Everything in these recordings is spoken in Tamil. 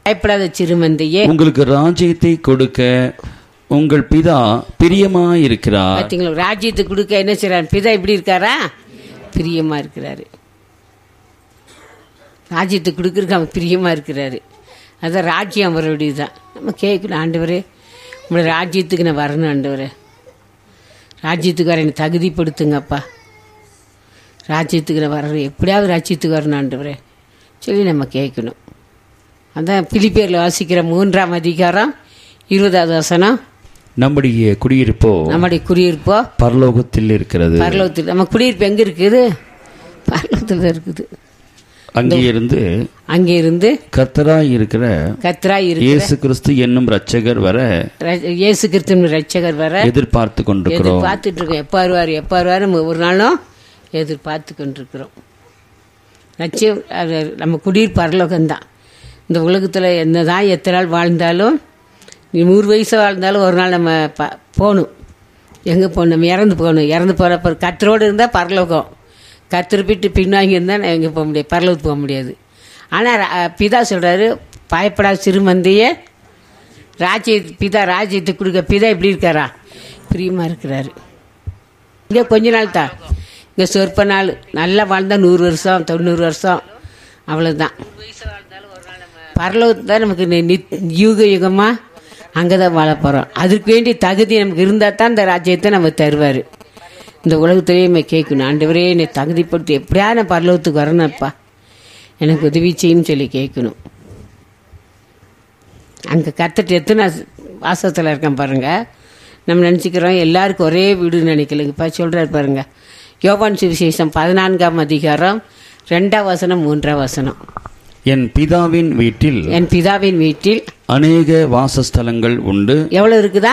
பயப்படாத சிறுமந்தையே உங்களுக்கு ராஜ்யத்தை கொடுக்க உங்கள் பிதா பிரியமாயிருக்கிறார் பார்த்தீங்களா ராஜ்யத்துக்கு கொடுக்க என்ன செய்றாரு பிதா இப்படி இருக்காரா பிரியமா இருக்கிறாரு ராஜ்யத்துக்கு கொடுக்கறதுக்கு அவன் பிரியமா இருக்கிறாரு அதான் ராஜ்யம் அவருடைய தான் நம்ம கேட்கணும் ஆண்டவரே உங்களை ராஜ்யத்துக்கு நான் வரணும் ஆண்டவரே ராஜ்யத்துக்கு வர என்னை தகுதிப்படுத்துங்கப்பா ராஜ்யத்துக்கு நான் வரணும் எப்படியாவது ராஜ்யத்துக்கு வரணும் ஆண்டவரே சொல்லி நம்ம கேட்கணும் அதான் பிலிப்பேரில் வாசிக்கிற மூன்றாம் அதிகாரம் இருபதாவது வசனம் நம்முடைய குடியிருப்போ நம்முடைய குடியிருப்போ பரலோகத்தில் இருக்கிறது பரலோகத்தில் நம்ம குடியிருப்பு எங்க இருக்குது பரலோகத்தில் தான் இருக்குது அங்கே இருந்து அங்கே இருந்து கர்த்தராய் இருக்கிற கத்ராய் இருக்கு இயேசு கிறிஸ்து என்னும் ரட்சகர் வர இயேசு கிறிஸ்துவின் ரட்சகர் வர எதிர்பார்த்து கொண்டிருக்கிறோம் எதிர்பார்த்துட்டு இருக்கோம் எப்போ வருவார் எப்போ வருவார் நம்ம ஒரு நாளும் எதிர்பார்த்து கொண்டிருக்கிறோம் லட்சியம் அது நம்ம குடியிருப்பு பரலோகம்தான் இந்த உலகத்தில் என்னதான் எத்தனை நாள் வாழ்ந்தாலும் நீ நூறு வயசு வாழ்ந்தாலும் ஒரு நாள் நம்ம ப போகணும் எங்கே போகணும் நம்ம இறந்து போகணும் இறந்து போகிறப்ப கத்தரோடு இருந்தால் பரலோகம் கத்தர் விட்டு பின்னாங்கி இருந்தால் நான் எங்கே போக முடியாது பரலோகத்துக்கு போக முடியாது ஆனால் பிதா சொல்கிறாரு பயப்படாத சிறுமந்தையே ராஜ்ய பிதா ராஜ்யத்துக்கு கொடுக்க பிதா இப்படி இருக்காரா பிரியமாக இருக்கிறாரு இங்கே கொஞ்ச நாள் தான் இங்கே சொற்ப நாள் நல்லா வாழ்ந்தா நூறு வருஷம் தொண்ணூறு வருஷம் அவ்வளோதான் பரலோகத்து தான் நமக்கு நி- நித் யுக யுகமாக அங்கே தான் வாழ போகிறோம் அதுக்கு வேண்டிய தகுதி நமக்கு இருந்தால் தான் இந்த ராஜ்யத்தை நம்ம தருவார் இந்த உலகத்திலேயே நம்ம கேட்கணும் ஆண்டவரே என்னை தகுதிப்படுத்தி எப்படியா நான் பரலோகத்துக்கு வரணும்ப்பா எனக்கு உதவி செய்யுன்னு சொல்லி கேட்கணும் அங்கே கத்துட்டு எத்தனை வாசத்தில் இருக்கேன் பாருங்க நம்ம நினச்சிக்கிறோம் எல்லாருக்கும் ஒரே வீடுன்னு நினைக்கலங்கப்பா சொல்கிறார் பாருங்க யோவான் சுவிசேஷம் பதினான்காம் அதிகாரம் ரெண்டாம் வசனம் மூன்றாம் வசனம் என் பிதாவின் வீட்டில் என் பிதாவின் வீட்டில் அநேக வாசஸ்தலங்கள் உண்டு எவ்வளோ இருக்குதா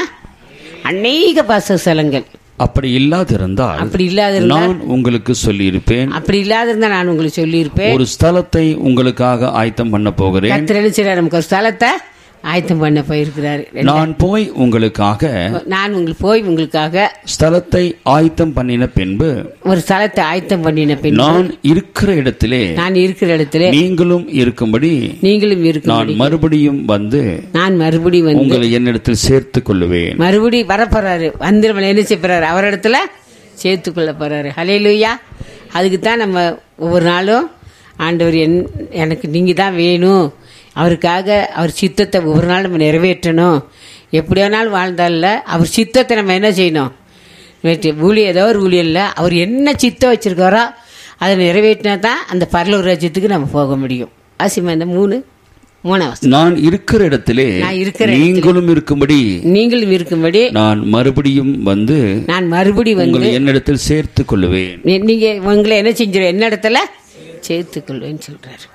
அநேக வாசஸ்தலங்கள் அப்படி இல்லாதிருந்தால் அப்படி இல்லாதிருந்தா நான் உங்களுக்கு சொல்லியிருப்பேன் அப்படி இல்லாதிருந்தா நான் உங்களுக்கு சொல்லியிருப்பேன் ஒரு ஸ்தலத்தை உங்களுக்காக ஆயத்தம் பண்ண போகிறேன் கத்திர நினைச்சிட நமக்கு ஒரு ஸ்தலத்தை ஆயத்தம் பண்ண போயிருக்கிறாரு நான் போய் உங்களுக்காக நான் உங்களுக்கு போய் உங்களுக்காக ஸ்தலத்தை ஆயத்தம் பண்ணின பின்பு ஒரு ஸ்தலத்தை ஆயத்தம் பண்ணின பின் நான் இருக்கிற இடத்திலே நான் இருக்கிற இடத்துல நீங்களும் இருக்கும்படி நீங்களும் இருக்கும் நான் மறுபடியும் வந்து நான் மறுபடி வந்து உங்களை என்னிடத்தில் சேர்த்துக் கொள்ளுவேன் மறுபடி வரப்போறாரு வந்து நம்மளை என்ன செய்ய போறாரு அவர் இடத்துல சேர்த்துக்கொள்ள போறாரு ஹலேலூயா அதுக்கு தான் நம்ம ஒவ்வொரு நாளும் ஆண்டவர் என் எனக்கு நீங்கள் தான் வேணும் அவருக்காக அவர் சித்தத்தை ஒவ்வொரு நாள் நம்ம நிறைவேற்றணும் எப்படி வேணாலும் வாழ்ந்தால அவர் சித்தத்தை நம்ம என்ன செய்யணும் வெற்றி ஊழியம் ஏதோ ஒரு ஊழியம் இல்லை அவர் என்ன சித்தம் வச்சிருக்காரோ அதை நிறைவேற்றினா தான் அந்த பரலூர் ராஜ்யத்துக்கு நம்ம போக முடியும் ஆசிமா இந்த மூணு மூணாவது நான் இருக்கிற இடத்திலே நான் இருக்கிற நீங்களும் இருக்கும்படி நீங்களும் இருக்கும்படி நான் மறுபடியும் வந்து நான் மறுபடி வந்து உங்களை என்னிடத்தில் சேர்த்துக் கொள்ளுவேன் நீ- நீங்க உங்களை என்ன செஞ்சிரு என்ன இடத்துல சேர்த்துக்கொள்வேன்னு சொல்றாரு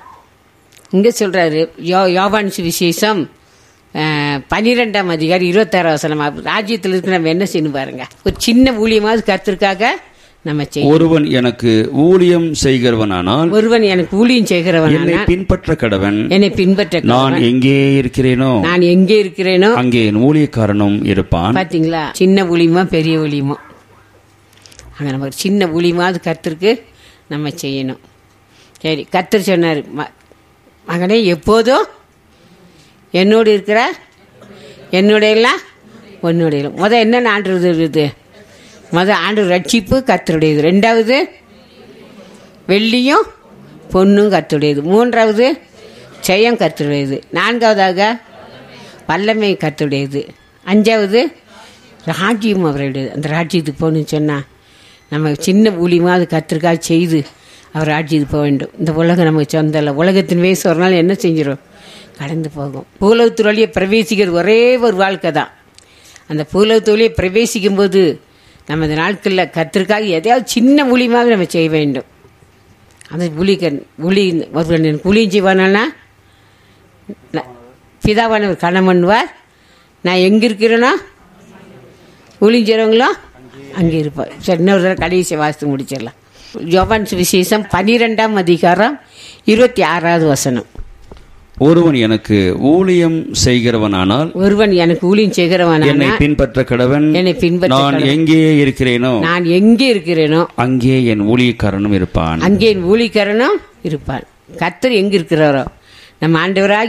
இங்க சொல்றாரு யோ யோவான் சுவிசேஷம் அஹ், பன்னிரெண்டாம் அதிகாரி இருபத்தாறாம் வசனம் ராஜ்யத்தில் இருக்கு நம்ம என்ன செய்யணும் பாருங்க ஒரு சின்ன ஊழியமாவது கருத்திற்காக நம்ம செய்யணும் ஒருவன் எனக்கு ஊழியம் செய்கிறவனானால் ஒருவன் எனக்கு ஊழியம் செய்கிறவன் என்னை பின்பற்ற கடவன் என்னை பின்பற்ற நான் எங்கே இருக்கிறேனோ நான் எங்கே இருக்கிறேனோ அங்கே என் ஊழியக்காரனும் இருப்பான் பாத்தீங்களா சின்ன ஊழியமா பெரிய ஊழியமோ அங்கே நம்ம ஒரு சின்ன ஊழியமாவது கர்த்தருக்கு நம்ம செய்யணும் சரி கர்த்தர் சொன்னார் ம மகனே எப்போதும் என்னோடு இருக்கிற என்னுடைய எல்லாம் உன்னுடைய எல்லாம். முத என்னென்ன ஆண்டு இருக்குது முத ஆண்டு ரட்சிப்பு கர்த்தருடையது ரெண்டாவது வெள்ளியும் பொண்ணும் கர்த்தருடையது மூன்றாவது ஜெயம் கர்த்தருடையது நான்காவதாக வல்லமை கர்த்தருடையது அஞ்சாவது ராஜ்யம் அவருடையது அந்த ராஜ்யத்துக்கு போகணும்னு சொன்னால் நம்ம சின்ன ஊழியமாவது கத்திரிக்காய் செய்து அவர் ராஜ்யத்துக்கு போக வேண்டும் இந்த உலகம் நமக்கு சொந்தம் இல்லை உலகத்தின் வயசு ஒரு நாள் என்ன செஞ்சிடும் கடந்து போகும் பூலகத்து வழியை பிரவேசிக்கிறது ஒரே ஒரு வாழ்க்கை தான் அந்த பூலகத்து வழியை பிரவேசிக்கும் போது நம்ம இந்த நாட்களில் கத்திரிக்காய் எதையாவது சின்ன ஊழியமாக நம்ம செய்ய வேண்டும் அந்த ஊழிக்கன் ஊழி ஒருவன் எனக்கு ஊழியம் செய்வானா ந- பிதாவானவர் கணம் பண்ணுவார் நான் எங்கே இருக்கிறேனோ ஊழிஞ்சவங்களோ அங்கே இருப்பார் சரி இன்னொரு தடவை கடைசி வாசித்து முடிச்சிடலாம் யோவான் விசேஷம் பன்னிரெண்டாம் அதிகாரம் இருபத்தி ஆறாவது வசனம் ஒருவன் எனக்கு ஊழியம் செய்கிறவனானால் ஒருவன் எனக்கு ஊழியம் செய்கிறவனான என்னை பின்பற்ற கடவன் என்னை பின்பற்ற நான் எங்கே இருக்கிறேனோ நான் எங்கே இருக்கிறேனோ அங்கே என் ஊழியக்காரனும் இருப்பான் அங்கே என் ஊழியக்காரனும் இருப்பான் கர்த்தர் எங்கே இருக்கிறாரோ நம்ம ஆண்டவராக